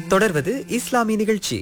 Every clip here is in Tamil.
தொடர்வது இஸ்லாமிய நிகழ்ச்சி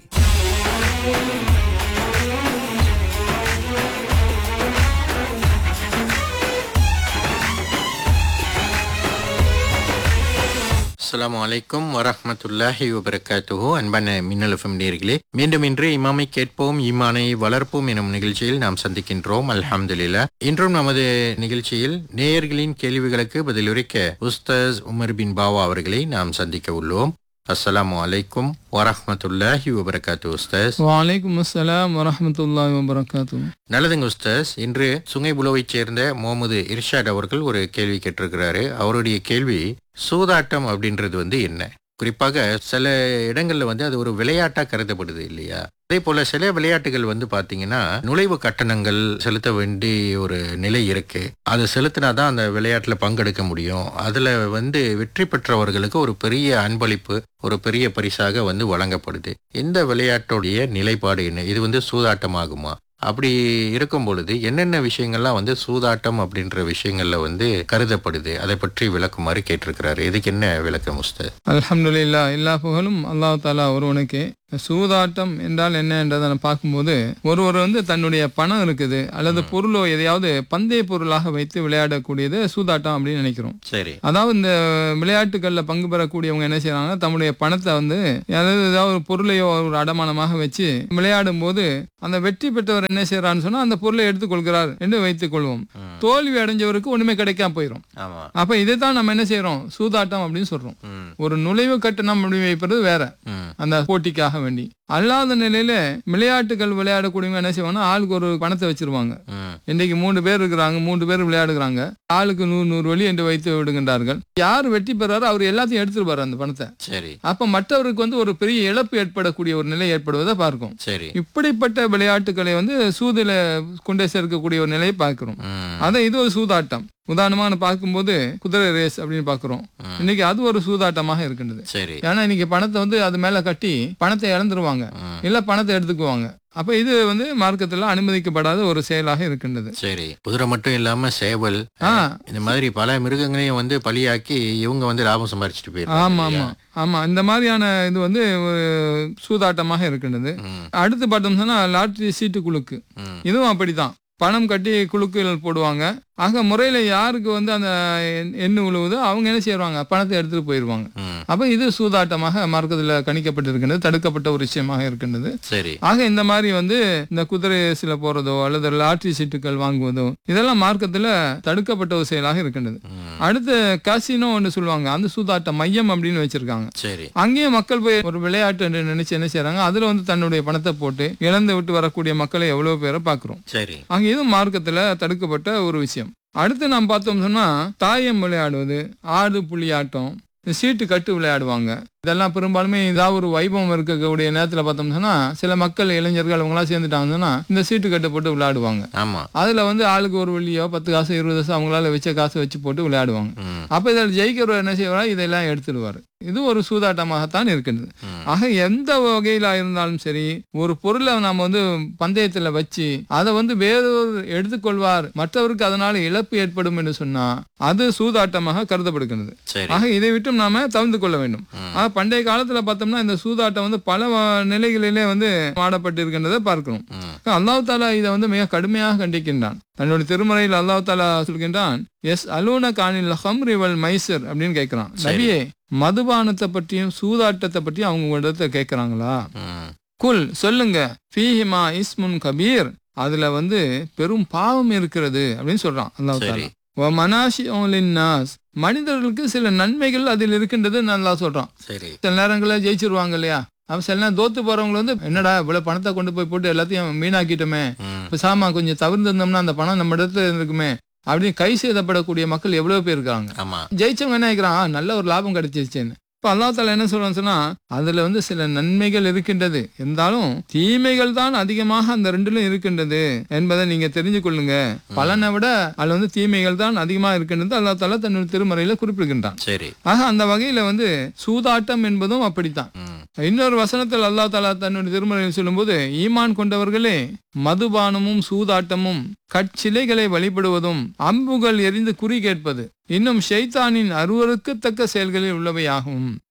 அஸ்ஸலாமு அலைக்கும் வரஹ்மத்துல்லாஹி வபரகாத்துஹு அன்பான மின்னல் எஃப்எம் நேயர்களே மீண்டும் இன்று இமாமை கேட்போம் ஈமானை வளர்ப்போம் எனும் நிகழ்ச்சியில் நாம் சந்திக்கின்றோம் அல்ஹம்துலில்லா இன்றும் நமது நிகழ்ச்சியில் நேயர்களின் கேள்விகளுக்கு பதிலுரைக்க உஸ்தாஸ் உமர் பின் பாவா அவர்களை நாம் சந்திக்க உள்ளோம் அஸ்ஸலாமு அலைக்கும் வரஹ்மத்துல்லாஹி வபரகாத்து உஸ்தாஸ் வலைக்கும் அஸ்ஸலாம் வரஹமத்துல்லாஹி வபரகாத்து நல்லதுங்க உஸ்தாஸ் இன்று சுங்கைபுலோவைச் சேர்ந்த முகமது இர்ஷாட் அவர்கள் ஒரு கேள்வி கேட்டிருக்கிறாரு அவருடைய கேள்வி சூதாட்டம் அப்படின்றது வந்து என்ன குறிப்பாக சில இடங்கள்ல வந்து அது ஒரு விளையாட்டா கருதப்படுது இல்லையா அதே போல சில விளையாட்டுகள் வந்து பாத்தீங்கன்னா நுழைவு கட்டணங்கள் செலுத்த வேண்டிய ஒரு நிலை இருக்கு அதை செலுத்தினாதான் அந்த விளையாட்டுல பங்கெடுக்க முடியும் அதுல வந்து வெற்றி பெற்றவர்களுக்கு ஒரு பெரிய அன்பளிப்பு ஒரு பெரிய பரிசாக வந்து வழங்கப்படுது இந்த விளையாட்டுடைய நிலைப்பாடு என்ன இது வந்து சூதாட்டமாகுமா அப்படி இருக்கும் பொழுது என்னென்ன விஷயங்கள்லாம் வந்து சூதாட்டம் அப்படின்ற விஷயங்கள்ல வந்து கருதப்படுது அதை பற்றி விளக்குமாறு கேட்டிருக்கிறாரு இதுக்கு என்ன விளக்கம் உஸ்தாத் அல்ஹம்துலில்லா எல்லா புகழும் அல்லாஹ் தாலா ஒருவனுக்கு சூதாட்டம் என்றால் என்ன என்றதை நான் பார்க்கும்போது ஒருவர் வந்து தன்னுடைய பணம் இருக்குது அல்லது பொருளோ எதையாவது பந்தய பொருளாக வைத்து விளையாடக்கூடியது சூதாட்டம் அப்படின்னு நினைக்கிறோம் சரி அதாவது இந்த விளையாட்டுகள்ல பங்கு பெறக்கூடியவங்க என்ன செய்யறாங்கன்னா தம்முடைய பணத்தை வந்து அதாவது ஏதாவது ஒரு பொருளையோ ஒரு அடமானமாக வச்சு விளையாடும் போது அந்த வெற்றி பெற்றவர் என்ன செய்யறான்னு சொன்னா அந்த பொருளை எடுத்துக்கொள்கிறார் என்று வைத்துக் கொள்வோம் ம். தோல்வி அடைஞ்சவருக்கு ஒண்ணுமே கிடைக்காம போயிடும் ஆமா அப்ப இதை தான் நம்ம என்ன செய்யறோம் சூதாட்டம் அப்படின்னு சொல்றோம் ம், ஒரு நுழைவு கட்டணம் அப்படி வைப்பது வேற ம், அந்த போட்டிக்காக வேண்டி அல்லாத நிலையில விளையாட்டுகள் விளையாடக்கூடியவங்க என்ன செய்வாங்கன்னா ஆளுக்கு ஒரு பணத்தை வச்சிருவாங்க ம், இன்னைக்கு மூணு பேர் இருக்கிறாங்க மூணு பேர் விளையாடுகிறாங்க ஆளுக்கு நூறு நூறு வழி என்று வைத்து விடுகின்றார்கள் யார் வெற்றி பெறாரோ அவர் எல்லாத்தையும் எடுத்துருப்பாரு அந்த பணத்தை சரி அப்ப மற்றவருக்கு வந்து ஒரு பெரிய இழப்பு ஏற்படக்கூடிய ஒரு நிலை ஏற்படுவதை பார்க்கும் சரி இப்படிப்பட்ட விளையாட்டுகளை வந்து சூதில கொண்டே சேர்க்கக்கூடிய ஒரு நிலையை பார்க்கிறோம் ம், அதை இது ஒரு சூதாட்டம் உதாரணமா நான் பார்க்கும்போது குதிரை ரேஸ் அப்படின்னு பார்க்கிறோம் ம். இன்னைக்கு அது ஒரு சூதாட்டமாக இருக்கின்றது சரி ஏன்னா இன்னைக்கு பணத்தை வந்து அது மேல கட்டி பணத்தை இழந்துருவாங்க ம், இல்ல பணத்தை எடுத்துக்குவாங்க அப்ப இது வந்து மார்க்கத்துல அனுமதிக்கப்படாத ஒரு செயலாக இருக்கின்றது சரி குதிரை மட்டும் இல்லாம சேவல் ஆ இந்த மாதிரி பல மிருகங்களையும் வந்து பலியாக்கி இவங்க வந்து லாபம் சம்பாரிச்சிட்டு ஆமா போயிருக்காங்க ஆமா ஆமா இந்த மாதிரியான இது வந்து ஒரு சூதாட்டமாக இருக்கின்றது ம், அடுத்து பார்த்தோம் சொன்னா லாட்டரி சீட்டு குலுக்கு ம், இதுவும் அப்படித்தான் பணம் கட்டி குலுக்குகள் போடுவாங்க ஆக முறையில யாருக்கு வந்து அந்த எண்- எண்ணு விழுவுதோ அவங்க என்ன செய்வாங்க பணத்தை எடுத்துட்டு போயிருவாங்க ம், அப்ப இது சூதாட்டமாக மார்க்கத்தில் கணிக்கப்பட்டிருக்கின்றது தடுக்கப்பட்ட ஒரு விஷயமாக இருக்கின்றது சரி ஆக இந்த மாதிரி வந்து இந்த குதிரை ரேஸ்ல போறதோ அல்லது லாட்டரி சீட்டுகள் வாங்குவதோ இதெல்லாம் மார்க்கத்துல தடுக்கப்பட்ட ஒரு செயலாக இருக்கின்றது ம், அடுத்து காசினோ ஒன்று சொல்லுவாங்க அந்த சூதாட்ட மையம் அப்படின்னு வச்சிருக்காங்க சரி அங்கேயும் மக்கள் போய் ஒரு விளையாட்டு என்று நினைச்சு என்ன செய்றாங்க அதுல வந்து தன்னுடைய பணத்தை போட்டு இழந்து விட்டு வரக்கூடிய மக்களை எவ்வளவு பேரை பார்க்கிறோம் சரி அங்க இதுவும் மார்க்கத்துல தடுக்கப்பட்ட ஒரு விஷயம் அடுத்து நாம் பார்த்தோம் சொன்னா தாயம் விளையாடுவது ஆடு புலியாட்டம் சீட்டு கட்டு விளையாடுவாங்க இதெல்லாம் பெரும்பாலுமே ஏதாவது ஒரு வைபவம் இருக்கக்கூடிய நேரத்துல பார்த்தோம் சொன்னா சில மக்கள் இளைஞர்கள் அவங்களாம் சேர்ந்துட்டாங்கன்னா இந்த சீட்டு கட்டு போட்டு விளையாடுவாங்க ஆமா அதுல வந்து ஆளுக்கு ஒரு வெள்ளியோ பத்து காசு இருபது காசு அவங்களால வச்ச காசு வச்சு போட்டு விளையாடுவாங்க ம், அப்ப இதில் ஜெயிக்கிறவர் என்ன செய்வாரா இதெல்லாம் எடுத்துடுவார் இது ஒரு சூதாட்டமாகத்தான் இருக்கின்றது ம், ஆக எந்த வகையில இருந்தாலும் சரி ஒரு பொருளை நாம வந்து பந்தயத்துல வச்சு அதை வந்து வேறொரு எடுத்துக்கொள்வார் மற்றவருக்கு அதனால இழப்பு ஏற்படும் என்று சொன்னா அது சூதாட்டமாக கருதப்படுகிறது சரி ஆக இதை விட்டும் நாம தவிர்த்து கொள்ள வேண்டும் ம், ஆக பண்டைய காலத்துல பார்த்தோம்னா இந்த சூதாட்டம் வந்து பல வ- நிலைகளிலே வந்து ஆடப்பட்டிருக்கின்றதை பார்க்கிறோம் ம், அல்லாஹ் தாலா இதை வந்து மிக கடுமையாக கண்டிக்கின்றான் தன்னுடைய திருமறையில் அல்லாஹ் தாலா சொல்கின்றான் எஸ் அலூன கானில் ஹம்ரி வல் மைசர் அப்படின்னு கேட்கிறான் சரி. நபியே மதுபானத்தை பற்றியும் சூதாட்டத்தை பற்றியும் அவங்க உங்களிடத்துல கேட்கறாங்களா ம், குல் சொல்லுங்க ஃபீஹிமா இஸ்முன் கபீர் அதுல வந்து பெரும் பாவம் இருக்கிறது அப்படின்னு சொல்றான் அல்லாஹ் சரி தாலா மனாஷி நாஸ் மனிதர்களுக்கு சில நன்மைகள் அதில் இருக்கின்றது நல்லா சொல்றான் சரி சில நேரங்களில் ஜெயிச்சிருவாங்க இல்லையா அப்ப சில நேரம் தோத்து போறவங்க வந்து என்னடா இவ்வளவு பணத்தை கொண்டு போய் போட்டு எல்லாத்தையும் வீணாக்கிட்டோமே ம், இப்ப சாமா கொஞ்சம் தவிர்த்திருந்தோம்னா அந்த பணம் நம்ம இடத்துல இருக்குமே அப்படின்னு கை செய்தப்படக்கூடிய மக்கள் எவ்வளவு பேர் இருக்காங்க ஆமா ஜெயிச்சவங்க என்ன நினைக்கிறான் "ஆ, நல்ல ஒரு லாபம் கிடைச்சிருச்சுன்னு இப்ப அல்லா தாலா என்ன சொல்றான்னு சொன்னா அதுல வந்து சில நன்மைகள் இருக்கின்றது இருந்தாலும் தீமைகள் தான் அதிகமாக அந்த ரெண்டிலும் இருக்கின்றது என்பதை நீங்க தெரிஞ்சு கொள்ளுங்க பலனை விட அதுல வந்து தீமைகள் தான் அதிகமா இருக்கின்றது அல்லா தாலா தன்னுடைய திருமறையில குறிப்பிடுகின்றான் சரி ஆக அந்த வகையில வந்து சூதாட்டம் என்பதும் அப்படித்தான் ம், இன்னொரு வசனத்தில் அல்லாஹ் தாலா தன்னுடைய திருமறையில் சொல்லும்போது ஈமான் கொண்டவர்களே மதுபானமும் சூதாட்டமும் கற்சிலைகளை வழிபடுவதும் அம்புகள் எரிந்து குறி கேட்பது இன்னும் ஷைத்தானின் அருவருக்கத்தக்க செயல்களில் உள்ளவையாகும்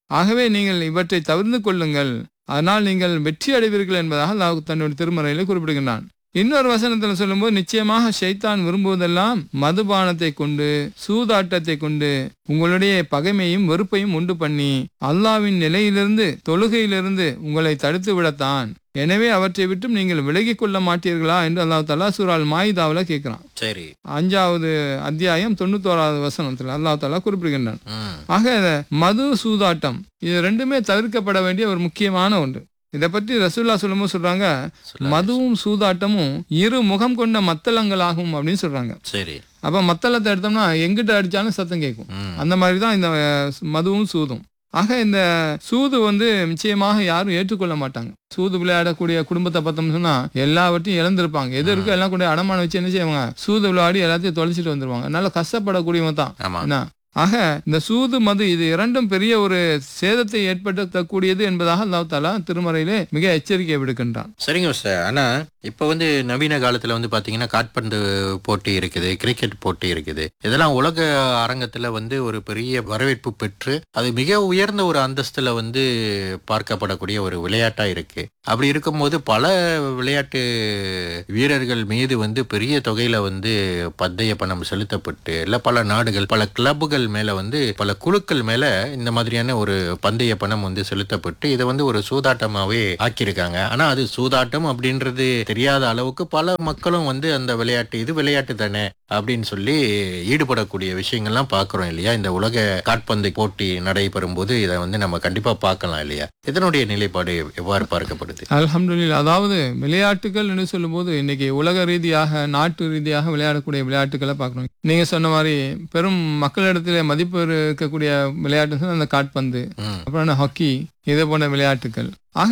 ஆகவே நீங்கள் இவற்றை தவிர்த்து கொள்ளுங்கள் அதனால் நீங்கள் வெற்றி அடைவீர்கள் என்பதாக அல்லாஹ் தன்னுடைய திருமறையில குறிப்பிடுகின்றான் இன்னொரு வசனத்தில் சொல்லும்போது நிச்சயமாக ஷைத்தான் விரும்புவதெல்லாம் மதுபானத்தை கொண்டு சூதாட்டத்தை கொண்டு உங்களுடைய பகைமையும் வெறுப்பையும் உண்டு பண்ணி அல்லாவின் நிலையிலிருந்து தொழுகையிலிருந்து உங்களை தடுத்து விடத்தான் எனவே அவற்றை விட்டும் நீங்கள் விலகிக் கொள்ள மாட்டீர்களா என்று அல்லாஹ் தலா சூரால் மாயிதாவில் கேட்கிறான் சரி அஞ்சாவது அத்தியாயம் தொண்ணூத்தோராவது வசனத்தில் அல்லாஹ் தாலா குறிப்பிடுகின்றான் ம், ஆக மது சூதாட்டம் இது ரெண்டுமே தவிர்க்கப்பட வேண்டிய ஒரு முக்கியமான ஒன்று இதை பற்றி ரசூல்லா சொல்லும்போது சொல்றாங்க சொல்லுங்க. மதுவும் சூதாட்டமும் இரு முகம் கொண்ட மத்தளங்களாகும் அப்படின்னு சொல்றாங்க சரி அப்ப மத்தளத்தை எடுத்தோம்னா எங்கிட்ட அடிச்சாலும் சத்தம் கேட்கும் ம், அந்த மாதிரி தான் இந்த அஹ், மதுவும் சூதும் ஆக இந்த சூது வந்து நிச்சயமாக யாரும் ஏற்றுக்கொள்ள மாட்டாங்க சூது விளையாடக்கூடிய குடும்பத்தை பார்த்தோம்னு சொன்னா எல்லாவற்றையும் இழந்திருப்பாங்க எது இருக்கோ எல்லாம் கூட அடமானம் வச்சு என்ன செய்வாங்க சூது விளையாடி எல்லாத்தையும் தொலைச்சிட்டு வந்துருவாங்க அதனால கஷ்டப்படக்கூடியவங்க தான் ஆமா என்ன ஆக இந்த சூது மது இது இரண்டும் பெரிய ஒரு சேதத்தை ஏற்படுத்தக்கூடியது என்பதாக அல்லாஹ் தாலா திருமறையிலே மிக எச்சரிக்கை விடுக்கின்றான் சரிங்க சார் ஆனா இப்ப வந்து நவீன காலத்துல வந்து பாத்தீங்கன்னா காட்பந்து போட்டி இருக்குது கிரிக்கெட் போட்டி இருக்குது இதெல்லாம் உலக அரங்கத்துல வந்து ஒரு பெரிய வரவேற்பு பெற்று அது மிக உயர்ந்த ஒரு அந்தஸ்துல வந்து பார்க்கப்படக்கூடிய ஒரு விளையாட்டா இருக்கு அப்படி இருக்கும்போது பல விளையாட்டு வீரர்கள் மீது வந்து பெரிய தொகையில வந்து பந்தய பணம் செலுத்தப்பட்டு இல்ல பல நாடுகள் பல கிளப்புகள் மேல வந்து பல குழுக்கள் மேல இந்த மாதிரியான ஒரு பந்தய பணம் வந்து செலுத்தப்பட்டு இதை வந்து ஒரு சூதாட்டமாவே ஆக்கியிருக்காங்க ஆனா அது சூதாட்டம் அப்படின்றது தெரியாத அளவுக்கு பல மக்களும் வந்து அந்த விளையாட்டு இது விளையாட்டு தானே அப்படின்னு சொல்லி ஈடுபடக்கூடிய விஷயங்கள்லாம் பார்க்கிறோம் இல்லையா இந்த உலக காட்பந்து போட்டி நடைபெறும் போது இதை வந்து நம்ம கண்டிப்பா பார்க்கலாம் இல்லையா இதனுடைய நிலைப்பாடு எவ்வாறு பார்க்கப்படுது அல்ஹம்துலில்லாஹ் அதாவது விளையாட்டுகள் என்று சொல்லும்போது இன்னைக்கு உலக ரீதியாக நாட்டு ரீதியாக விளையாடக்கூடிய விளையாட்டுகளை பார்க்கணும் நீங்க சொன்ன மாதிரி பெரும் மக்களிடத்திலே மதிப்பு இருக்கக்கூடிய விளையாட்டு அந்த காட்பந்து ம் அப்புறம் ஹாக்கி இதே போன்ற விளையாட்டுகள் ஆக